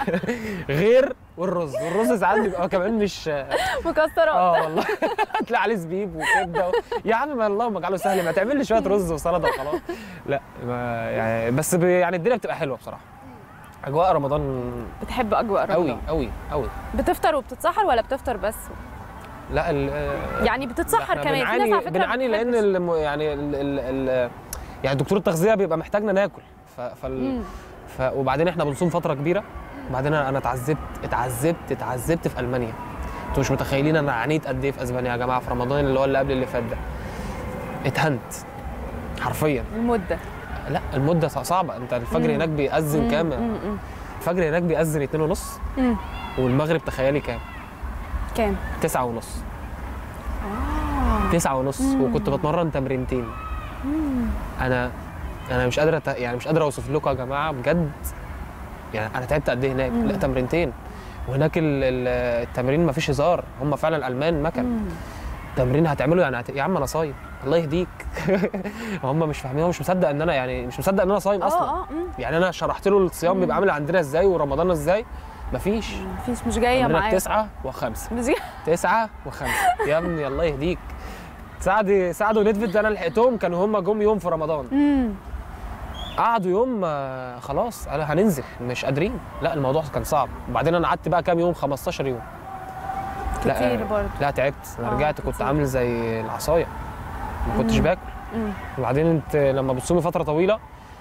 غير والرز والرز ساعات بيبقى كمان مش مكسرات اه والله هتلاقي عليه زبيب وكبده و... يا عم ما اللهم اجعله سهل ما تعمل لي شويه رز وسلطه وخلاص لا ما يعني بس ب... يعني الدنيا بتبقى حلوه بصراحه اجواء رمضان بتحب اجواء رمضان قوي قوي قوي بتفطر وبتتسحر ولا بتفطر بس لا ال... يعني بتتسحر إحنا كمان في ناس بنعاني على فكره بنعاني لان بتحبش. الم... يعني ال... ال... ال... يعني دكتور التغذيه بيبقى محتاجنا ناكل ف... فال... مم. ف... وبعدين احنا بنصوم فتره كبيره وبعدين انا أنا اتعذبت اتعذبت اتعذبت في المانيا انتوا مش متخيلين انا عانيت قد ايه في اسبانيا يا جماعه في رمضان اللي هو اللي قبل اللي فات ده اتهنت حرفيا المده لا المده صع- صعبه انت الفجر مم. هناك بيأذن مم، كام مم، مم. الفجر هناك بيأذن اتنين ونص مم. والمغرب تخيلي كام كام تسعة ونص آه. تسعة ونص مم. وكنت بتمرن تمرينتين انا انا مش قادر أت... يعني مش قادر اوصف لكم يا جماعه بجد يعني انا تعبت قد ايه هناك مم. لا تمرينتين وهناك ال... ال- التمرين ما فيش هزار هم فعلا الالمان مكن مم. تمرين هتعمله يعني هت... يا عم انا صايم الله يهديك هم مش فاهمين هو مش مصدق ان انا يعني مش مصدق ان انا صايم اصلا اه اه مم. يعني انا شرحت له الصيام بيبقى عامل عندنا ازاي ورمضان ازاي مفيش مفيش مش جايه تمرينك معايا تسعة وخمسة مش جاية. تسعة وخمسة يا ابني الله يهديك سعد سعد وندفت انا لحقتهم كانوا هم جم يوم في رمضان مم. قعدوا يوم آه، خلاص قال هننزل مش قادرين لا الموضوع كان صعب وبعدين انا قعدت بقى كام يوم 15 يوم لا كتير برضه لا تعبت انا آه، رجعت كنت كتير. عامل زي العصايه ما كنتش مم. باكل مم. وبعدين انت لما بتصومي فتره طويله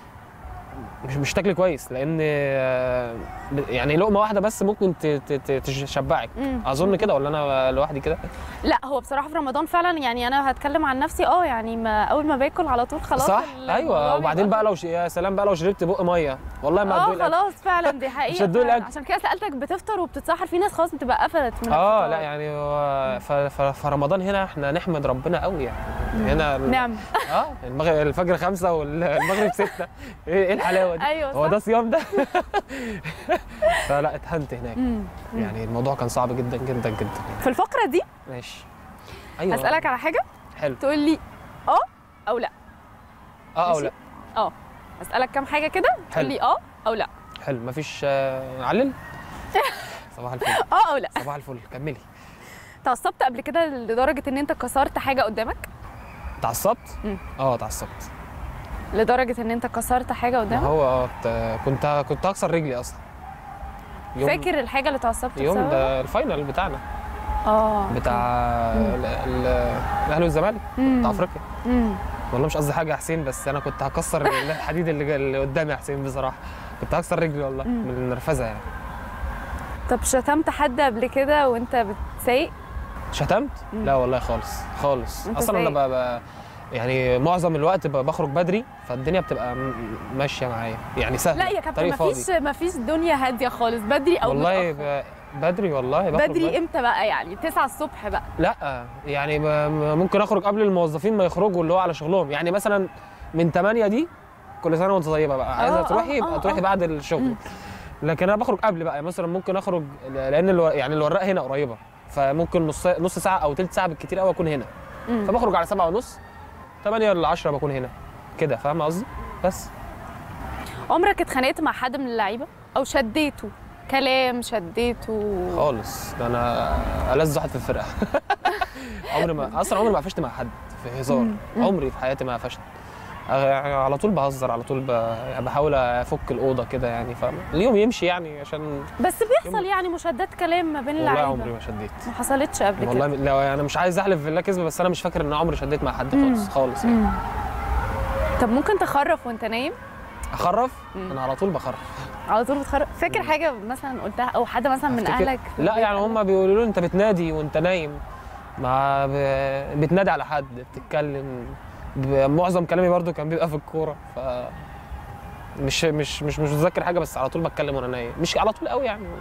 مش مش تاكلي كويس لان آه، يعني لقمه واحده بس ممكن ت- ت- ت- تشبعك مم. اظن كده ولا انا لوحدي كده لا هو بصراحه في رمضان فعلا يعني انا هتكلم عن نفسي اه يعني ما اول ما باكل على طول خلاص صح الموضوع ايوه وبعدين بيبقى- بقى لو ش... يا سلام بقى لو شربت بق ميه والله ما اه هتدوق الأكل. خلاص فعلا دي حقيقه مش هتدوق فعلاً. الأكل. عشان كده سالتك بتفطر وبتتسحر في ناس خلاص بتبقى قفلت من اه الفطار. لا يعني هو ف... ف... فرمضان هنا احنا نحمد ربنا قوي يعني هنا ال- نعم اه المغرب الفجر خمسة والمغرب ستة ايه إيه الحلاوة دي؟ ايوه هو صح. ده صيام ده؟ فلا اتهنت هناك مم. مم. يعني الموضوع كان صعب جدا جدا جدا في الفقره دي ماشي ايوه هسالك على حاجه حلو تقول لي اه او لا اه او ماشي. لا اه هسالك كام حاجه كده تقول حلو. لي اه او لا حلو مفيش آه، علل صباح الفل اه او لا صباح الفل كملي اتعصبت قبل كده لدرجه ان انت كسرت حاجه قدامك اتعصبت؟ مم. اه اتعصبت لدرجه ان انت كسرت حاجه ما قدامك هو اه ت- كنت كنت هكسر رجلي اصلا يوم فاكر الحاجه اللي اتعصبت يوم بسببها؟ ده الفاينل بتاعنا اه بتاع ال- ال- الاهلي والزمالك مم. بتاع افريقيا مم. والله مش قصدي حاجه يا حسين بس انا كنت هكسر الحديد اللي, اللي قدامي يا حسين بصراحه كنت هكسر رجلي والله مم. من النرفزه يعني طب شتمت حد قبل كده وانت بتسايق شتمت؟ مم. لا والله خالص خالص وأنت اصلا انا سايق؟ ب... ب... يعني معظم الوقت ب- بخرج بدري فالدنيا بتبقى م- ماشيه معايا يعني سهله لا يا كابتن طريق فاضي. مفيش مفيش دنيا هاديه خالص بدري او والله متأخر. ب... بدري والله بخرج بدري امتى بقى يعني 9 الصبح بقى لا يعني ب... م- ممكن اخرج قبل الموظفين ما يخرجوا اللي هو على شغلهم يعني مثلا من 8 دي كل سنه وانت طيبه بقى عايزه آه، تروحي آه، يبقى آه، تروحي آه. بعد الشغل مم. لكن انا بخرج قبل بقى مثلا ممكن اخرج لان الو... يعني الوراق هنا قريبه فممكن نص نص ساعه او ثلث ساعه بالكتير قوي اكون هنا مم. فبخرج على سبعة ونص 8 ل 10 بكون هنا كده فاهم قصدي بس عمرك اتخانقت مع حد من اللعيبه او شديته كلام شديته خالص ده انا ألذ واحد في الفرقه عمري ما اصلا عمري ما قفشت مع حد في هزار مم. مم. عمري في حياتي ما قفشت أغ- يعني على طول بهزر على طول ب... يعني بحاول افك الاوضه كده يعني فاهم اليوم يمشي يعني عشان بس بيحصل يعني مشادات كلام ما بين والله اللعيبه عمري ما شديت ما حصلتش قبل والله كده لا انا مش عايز احلف بالله كذب بس انا مش فاكر ان أنا عمري شديت مع حد مم. خالص خالص يعني مم. طب ممكن تخرف وانت نايم اخرف مم. انا على طول بخرف على طول بتخرف فاكر حاجه مثلا قلتها او حد مثلا من أفتكر- اهلك في لا البيت يعني قال هم بيقولوا له انت بتنادي وانت نايم ما ب... بتنادي على حد بتتكلم ب... معظم كلامي برضو كان بيبقى في الكوره ف مش مش مش مش متذكر حاجه بس على طول بتكلم وانا نايم مش على طول قوي يعني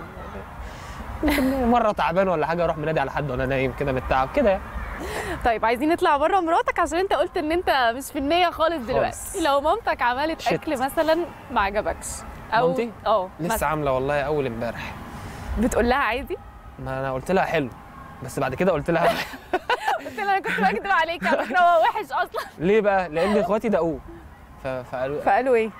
ممكن مره تعبان ولا حاجه اروح منادي على حد وانا نايم كده من التعب كده يعني طيب عايزين نطلع بره مراتك عشان انت قلت ان انت مش في النية خالص دلوقتي خالص. لو مامتك عملت شت. اكل مثلا ما عجبكش او مامتي؟ اه لسه مثلاً. عامله والله اول امبارح بتقول لها عادي ما انا قلت لها حلو بس بعد كده قلت لها قلت لها انا كنت بكذب عليك على فكره هو وحش اصلا ليه بقى لان اخواتي دقوه ف... فقالوا فقالوا ايه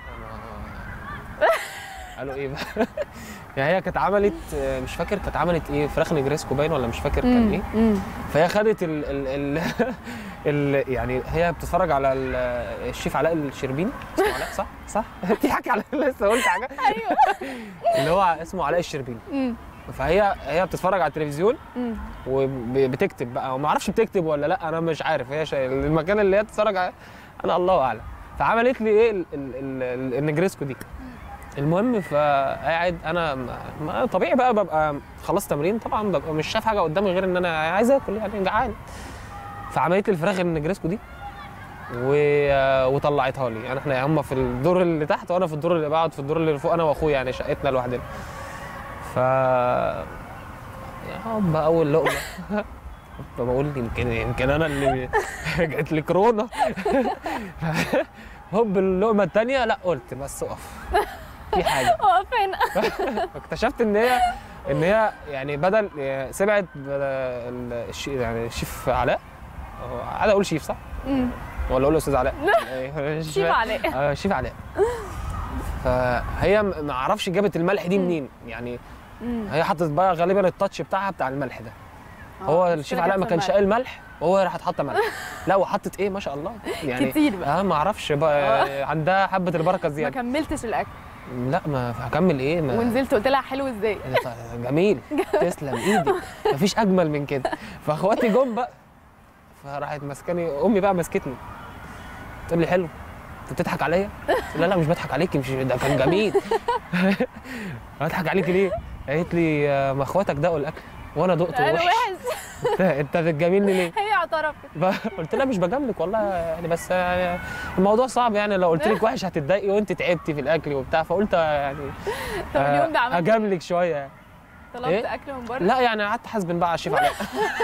قالوا ايه بقى؟ يعني هي كانت عملت مش فاكر كانت عملت ايه فراخ نجريسكو باين ولا مش فاكر كان ايه مم. فهي خدت ال ال ال ال يعني هي بتتفرج على ال- الشيف علاء الشربيني اسمه علاء صح؟ صح؟ بتضحكي على لسه قلت حاجه ايوه اللي هو اسمه علاء الشربيني مم. فهي هي بتتفرج على التلفزيون مم. وبتكتب بقى وما اعرفش بتكتب ولا لا انا مش عارف هي شا... المكان اللي هي بتتفرج عليه انا الله اعلم فعملت لي ايه ال... ال... ال... النجريسكو دي المهم فقاعد انا ما- ما طبيعي بقى ببقى خلصت تمرين طبعا ببقى مش شايف حاجه قدامي غير ان انا عايز اكل يعني جعان فعملت لي الفراخ النجريسكو دي و... وطلعتها لي يعني احنا هم في الدور اللي تحت وانا في الدور اللي بقعد في الدور اللي فوق انا واخويا يعني شقتنا لوحدنا ف يا رب اول لقمه فبقول يمكن يمكن انا اللي جات لي كورونا هوب اللقمه الثانيه لا قلت بس اقف في حاجه اقف هنا اكتشفت ان هي ان هي يعني بدل سمعت بدل الش- يعني الشيف علاء هو عادي اقول شيف صح؟ مم. ولا اقول استاذ علاء؟ إيه، مش شيف فاهم. عليه اه شيف علاء فهي م- ما اعرفش جابت الملح دي مم. منين يعني مم. هي حطت بقى غالبا التاتش بتاعها بتاع الملح ده آه، هو مشكلة الشيف علاء ما جت في كانش الملح. قال ملح وهو راحت حاطه ملح لا وحطت ايه ما شاء الله يعني كتير بقى اه ما اعرفش بقى عندها حبه البركه ما زياده كملتش الاكل لا ما هكمل ايه ما ونزلت قلت لها حلو ازاي جميل تسلم ايدك مفيش اجمل من كده فاخواتي جم بقى فراحت ماسكاني امي بقى مسكتني تقول لي حلو انت بتضحك عليا؟ قلت لها لا لا مش بضحك عليكي مش ده كان جميل بضحك عليكي ليه؟ قالت لي آه، ما اخواتك دقوا الاكل وانا دقته انا وحش وحش انت انت بتجاملني ليه؟ هي اعترفت قلت لها مش بجاملك والله يعني بس يعني الموضوع صعب يعني لو قلت لك وحش هتتضايقي وانت تعبتي في الاكل وبتاع فقلت يعني طب اليوم ده عملت اجاملك شويه يعني. طلبت إيه؟ اكل من بره لا يعني قعدت حاسبن بقى على الشيف علاء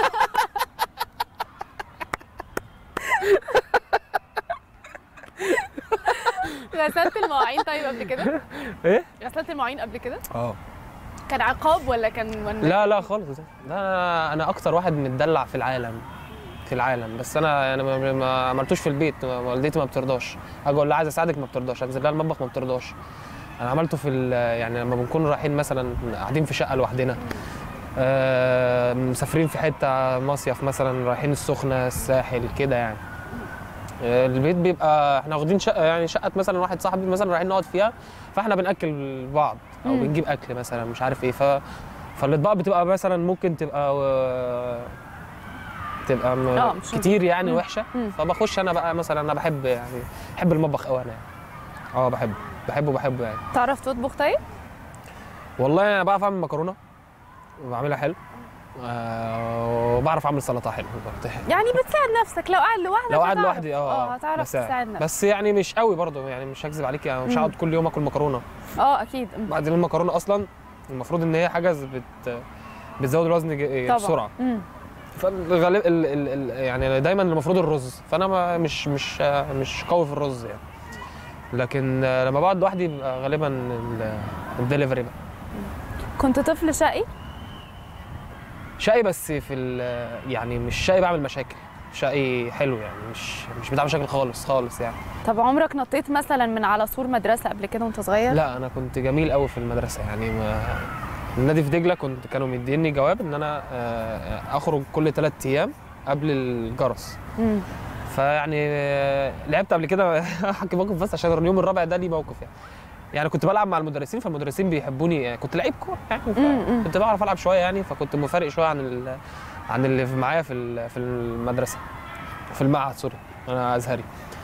غسلت المواعين طيب قبل كده ايه؟ غسلت المواعين قبل كده اه كان عقاب ولا كان ولا لا لا خالص ده انا انا اكتر واحد متدلع في العالم في العالم بس انا يعني ما, ما عملتوش في البيت ما- والدتي ما بترضاش اجي اقول لها عايز اساعدك ما بترضاش انزل لها المطبخ ما بترضاش انا عملته في ال- يعني لما بنكون رايحين مثلا قاعدين في شقه لوحدنا آه، مسافرين في حته مصيف مثلا رايحين السخنه الساحل كده يعني آه، البيت بيبقى احنا واخدين شقه يعني شقه مثلا واحد صاحبي مثلا رايحين نقعد فيها فاحنا بناكل بعض او مم. بنجيب اكل مثلا مش عارف ايه ف فالاطباق بتبقى مثلا ممكن تبقى آه، بتبقى م... آه، مش كتير يعني مم. وحشه مم. فبخش انا بقى مثلا انا بحب يعني بحب المطبخ قوي انا يعني اه بحبه بحبه بحبه يعني تعرف تطبخ طيب والله انا بعرف اعمل مكرونه وبعملها حلو آه وبعرف اعمل سلطه حلو برضه. يعني بتساعد نفسك لو قاعد لوحدك لو قاعد هتعرف. لوحدي اه اه هتعرف بساعد. تساعد نفسك بس يعني مش قوي برضه يعني مش هكذب عليك يعني مش مم. هقعد كل يوم اكل مكرونه اه اكيد مم. بعدين المكرونه اصلا المفروض ان هي حاجه ز- بت بتزود الوزن ج- طبعا بسرعه مم. فالغالب ال ال ال يعني دايما المفروض الرز فانا ما مش مش مش قوي في الرز يعني لكن لما بقعد لوحدي بيبقى غالبا ال- الدليفري بقى كنت طفل شقي شقي بس في ال- يعني مش شقي بعمل مشاكل شقي حلو يعني مش مش بتاع مشاكل خالص خالص يعني طب عمرك نطيت مثلا من على سور مدرسه قبل كده وانت صغير لا انا كنت جميل قوي في المدرسه يعني ما النادي في دجله كنت كانوا مديني جواب ان انا آه، اخرج كل ثلاث ايام قبل الجرس مم. فيعني آه، لعبت قبل كده احكي موقف بس عشان اليوم الرابع ده ليه موقف يعني يعني كنت بلعب مع المدرسين فالمدرسين بيحبوني يعني كنت لعيب كوره يعني مم. كنت بعرف العب شويه يعني فكنت مفارق شويه عن ال... عن اللي في- معايا في ال- في المدرسه في المعهد سوري انا ازهري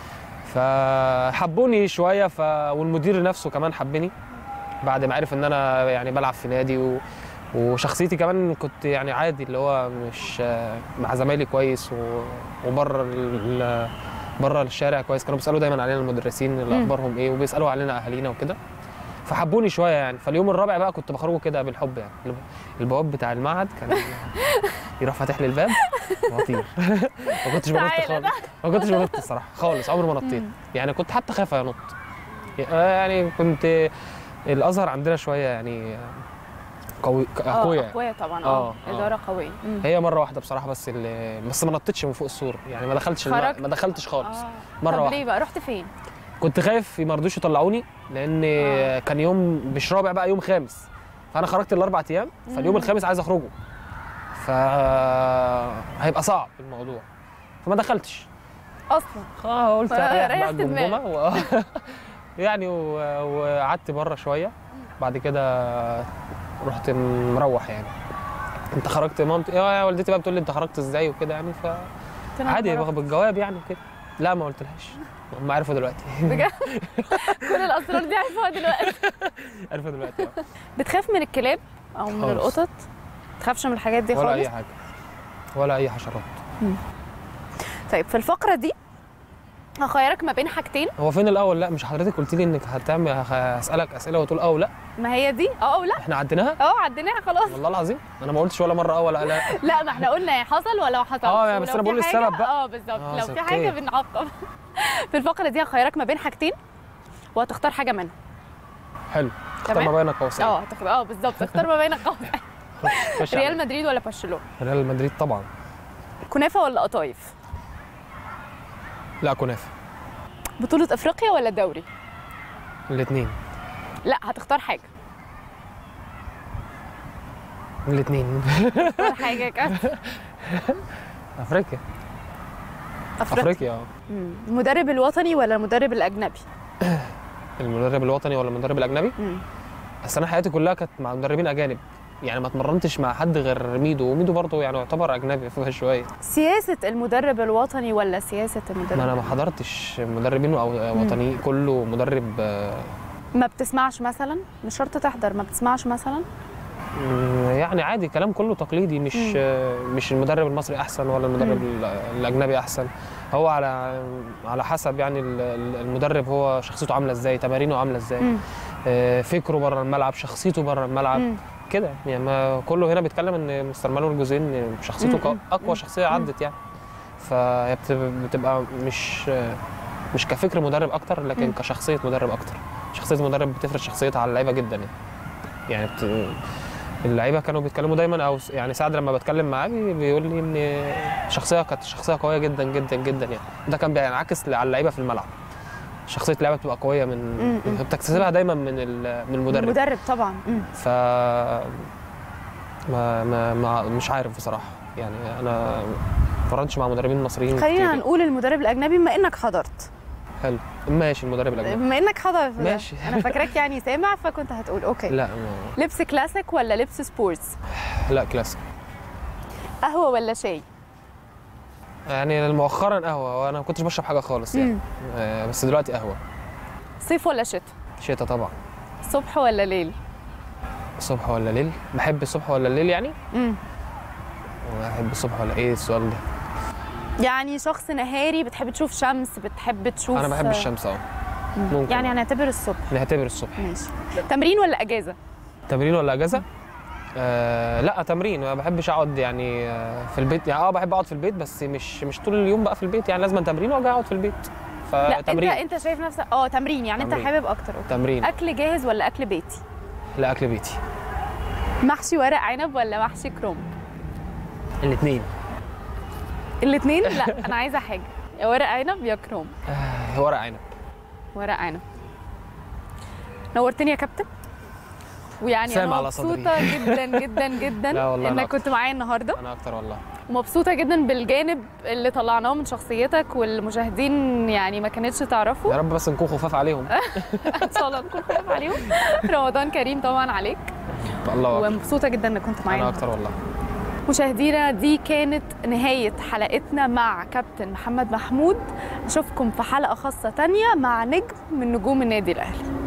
فحبوني شويه ف... والمدير نفسه كمان حبني بعد ما عرف ان انا يعني بلعب في نادي و... وشخصيتي كمان كنت يعني عادي اللي هو مش مع زمايلي كويس و... وبره ال... بره الشارع كويس كانوا بيسالوا دايما علينا المدرسين اللي مم. اخبارهم ايه وبيسالوا علينا اهالينا وكده فحبوني شويه يعني فاليوم الرابع بقى كنت بخرجه كده بالحب يعني الب- البواب بتاع المعهد كان يروح فاتح لي الباب واطير ما كنتش بنط تعالى خالص ما كنتش بنط الصراحه خالص عمري ما نطيت مم. يعني كنت حتى خايف انط يعني كنت الازهر عندنا شويه يعني قوي اه اقوياء قوية طبعا آه، اه آه. اداره قويه مم. هي مره واحده بصراحه بس اللي بس ما نطيتش من فوق السور يعني ما دخلتش الم... خرجت؟ ما دخلتش خالص آه. مره طب واحده ليه بقى رحت فين كنت خايف ما رضوش يطلعوني لان آه. كان يوم مش رابع بقى يوم خامس فانا خرجت الاربع ايام فاليوم مم. الخامس عايز اخرجه ف هيبقى صعب الموضوع فما دخلتش اصلا اه قلت اريح بقى ريحت دماغك. الجمجمه و... يعني و- وقعدت بره شويه بعد كده رحت مروح يعني انت خرجت مامتي اه والدتي بقى بتقول لي انت خرجت ازاي وكده يعني فعادي طلع باخد بالجواب يعني وكده لا ما قلتلهاش هم عرفوا دلوقتي بجد كل الاسرار دي عارفاها دلوقتي عرفوا دلوقتي آه. بتخاف من الكلاب او من خالص. القطط تخافش من الحاجات دي ولا خالص اي حاجه ولا اي حشرات طيب في الفقره دي هخيرك ما بين حاجتين هو فين الاول لا مش حضرتك قلت لي انك هتعمل هخ- هسالك اسئله وتقول اه ولا ما هي دي اه او لا احنا عديناها اه عديناها خلاص والله العظيم انا ما قلتش ولا مره اه ولا لا لا ما احنا قلنا حصل ولا ما حصلش آه، يعني بس ولو أنا في بقول حاجة- السبب بقى. اه بالظبط آه، لو في أوكي. حاجه بنعقب في الفقره دي هخيرك ما بين حاجتين وهتختار حاجه منهم حلو اختار تمام. ما بين قوسين اه هتختار اه بالظبط اختار ما بين القوسين خش ريال عليا. مدريد ولا برشلونه ريال مدريد طبعا كنافه ولا قطايف لا كنافه بطوله افريقيا ولا دوري الاثنين لا هتختار حاجه الاثنين اختار حاجه كده افريقيا افريقيا افريقيا اه مم. المدرب الوطني ولا المدرب الاجنبي المدرب الوطني ولا المدرب الاجنبي مم. بس انا حياتي كلها كانت مع مدربين اجانب يعني ما اتمرنتش مع حد غير ميدو وميدو برضه يعني يعتبر اجنبي فيها شويه سياسه المدرب الوطني ولا سياسه المدرب ما انا ما حضرتش مدربين او وطني كله مدرب آه، ما بتسمعش مثلا مش شرط تحضر ما بتسمعش مثلا مم، يعني عادي كلام كله تقليدي مش مم. آه، مش المدرب المصري احسن ولا المدرب ال- الاجنبي احسن هو على على حسب يعني ال- ال- المدرب هو شخصيته عامله ازاي تمارينه عامله ازاي مم. آه، فكره بره الملعب شخصيته بره الملعب مم. كده يعني ما كله هنا بيتكلم ان مستر مانويل جوزين شخصيته مم. قو- اقوى مم. شخصيه عدت يعني فهي بت- بتبقى مش مش كفكر مدرب اكتر لكن مم. كشخصيه مدرب اكتر شخصيه مدرب بتفرض شخصيتها على اللعيبه جدا يعني يعني بت... اللعيبه كانوا بيتكلموا دايما او س- يعني سعد لما بتكلم معاه بي- بيقول لي ان شخصيه كانت شخصيه قويه جدا جدا جدا يعني ده كان بينعكس على اللعيبه في الملعب شخصيه اللعيبه بتبقى قويه من مم. بتكتسبها دايما من ال- من المدرب المدرب طبعا مم. ف ما ما ما مش عارف بصراحه يعني انا ما اتمرنتش مع مدربين مصريين خلينا كتير. نقول المدرب الاجنبي بما انك حضرت حلو ماشي المدرب الاجنبي بما انك حضرت ماشي. انا فاكراك يعني سامع فكنت هتقول اوكي لا ما... لبس كلاسيك ولا لبس سبورتس لا كلاسيك قهوه ولا شاي يعني مؤخرا قهوه وانا ما كنتش بشرب حاجه خالص يعني مم. آه، بس دلوقتي قهوه صيف ولا شتاء شتا طبعا صبح ولا ليل الصبح ولا ليل بحب الصبح ولا الليل يعني مم. بحب الصبح ولا ايه السؤال ده يعني شخص نهاري بتحب تشوف شمس بتحب تشوف انا بحب الشمس اه ممكن يعني هنعتبر الصبح نعتبر الصبح ماشي تمرين ولا اجازه تمرين ولا اجازه آه لا تمرين ما بحبش اقعد يعني آه، في البيت يعني اه بحب اقعد في البيت بس مش مش طول اليوم بقى في البيت يعني لازم تمرين واجي اقعد في البيت لا انت فتمرين انت شايف نفسك اه تمرين يعني تمرين. انت حابب اكتر أوكي. تمرين اكل جاهز ولا اكل بيتي لا اكل بيتي محشي ورق عنب ولا محشي كروم الاثنين الاثنين لا انا عايزه حاجه يا ورق عنب يا كروم آه ورق عنب ورق عنب نورتني يا كابتن ويعني سام انا على صدري. مبسوطه جدا جدا جدا لا والله أنا انك كنت معايا النهارده انا اكتر والله ومبسوطه جدا بالجانب اللي طلعناه من شخصيتك والمشاهدين يعني ما كانتش تعرفه يا رب بس نكون خفاف عليهم ان شاء الله نكون خفيف عليهم رمضان كريم طبعا عليك الله اكبر ومبسوطه جدا انك كنت معايا انا النهاردة. اكتر والله مشاهدينا دي كانت نهاية حلقتنا مع كابتن محمد محمود نشوفكم في حلقة خاصة تانية مع نجم من نجوم النادي الأهلي